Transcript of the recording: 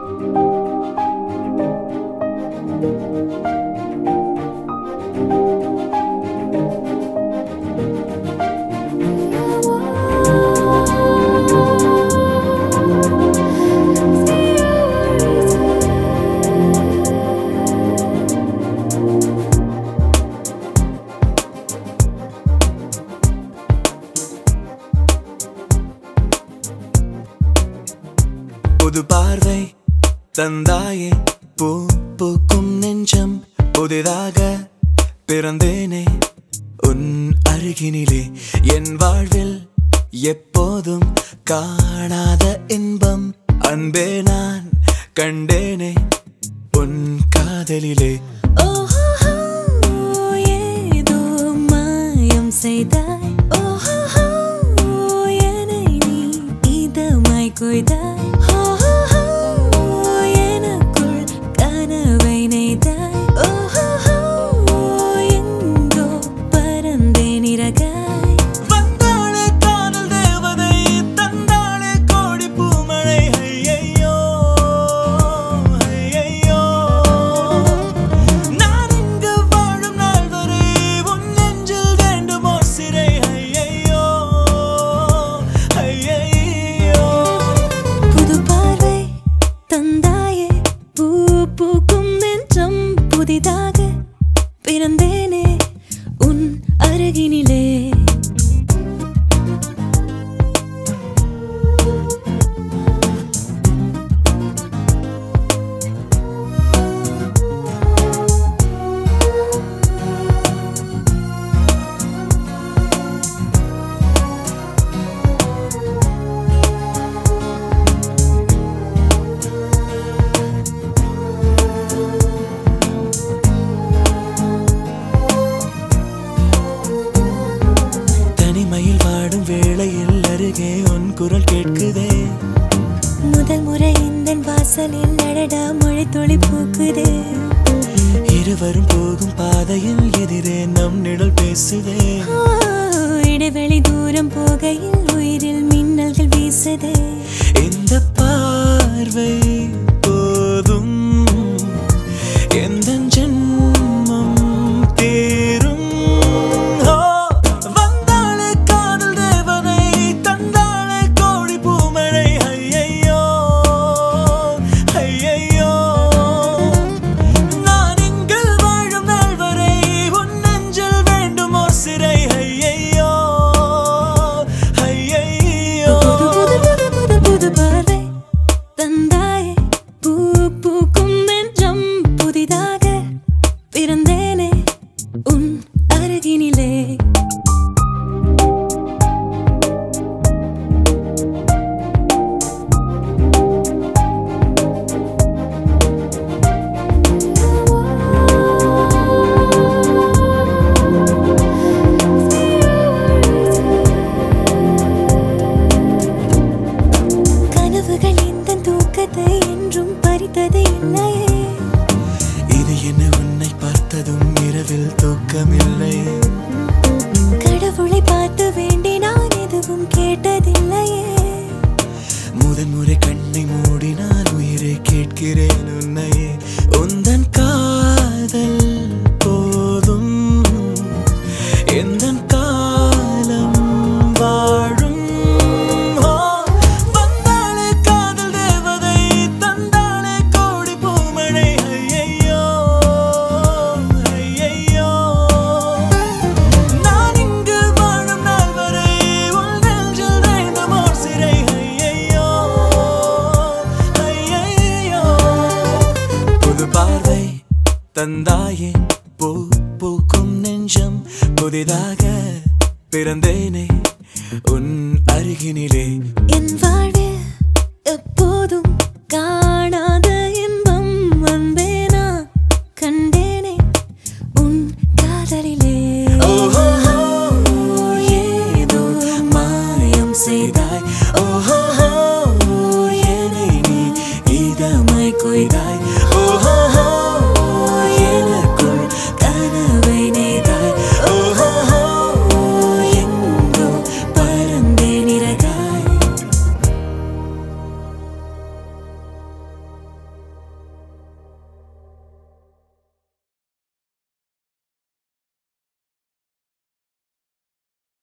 புது பார்வை தந்தாயே பூ பூக்கும் நெஞ்சம் புதிதாக பிறந்தேனே உன் அருகினிலே என் வாழ்வில் எப்போதும் காணாத இன்பம் அன்பே நான் கண்டேனே உன் காதலிலே ஓஹோ ஏதோ மாயம் செய்தாய் ஓஹோ என்னை நீ இதமாய் கொய்தாய் ஓஹோ எனக்குள் கனவை நெய்தாய் ஓஹோ எங்கோ பறந்தேன் இறகாய் வந்தாளே காதல் தேவதை தந்தாளே கோடி பூமழை ஐயையோ ஐயையோ நான் இங்கு வாழும் நாள் வரை உன் நெஞ்சில் வேண்டுமோ சிறை ஐயையோ ஐயையோ புது பார்வை தந்தாயே பூ பூக்கும் நெஞ்சம் புதிதாக பிறந்தேனே உன் அருகினிலே தனிமையில் வாடும் வேளையில் அருகே உன் குரல் கேட்குதே முதல் முறை இந்த வாசலில் அடடா மொழி துளி பூக்குதே இருவரும் போகும் பாதையில் எதிரே நம் நிழல் பேசுதே ஆ, இடைவெளி தூரம் போகையில் உயிரில் மின்னல்கள் வீசுதே இந்த பார்வை போதும் எந்த ஜென்மம் தேரும் ஓ, வந்தாளே காதல் தேவதை தந்தாளே கோடி பூமழை ஐயையோ ஐயையோ நான் இங்கு வாழும் நாள் வரை உன் நெஞ்சில் வேண்டுமோ சிறை ஐயையோ ஐயையோ புது புது புது புது புது பார்வை தந்தாயே பூ பூக்கும் நெஞ்சம் புதிதாக பிறந்தேனே உன் அருகினிலே கனவுகள் இந்த தூக்கத்தை என்றும் பறித்தது இல்லையே இது என்ன உன்னை பார்த்ததும் இரவில் தூக்கமில்லை கடவுளை பார்த்து வேண்டி நான் எதுவும் கேட்டதில்லையே முதன் முறை கண்ணை மூடினால் உயிரை கேட்கிறேன் உன்னையே உந்தன் காதல் போதும் எந்தன் காலம் வாழும் ஓ, வந்தாளே காதல் தேவதை தந்தாளே கோடி பூமழை ஐயையோ ஐயையோ நான் இங்கு வாழும் நாள் வரை உன் நெஞ்சில் வேண்டுமோ சிறை ஐயையோ ஐயையோ புது பார்வை தந்தாயே பூ பூக்கும் நெஞ்சம் புதிதாக பிறந்தேனே உன் அருகினிலே என் வாழ்வில்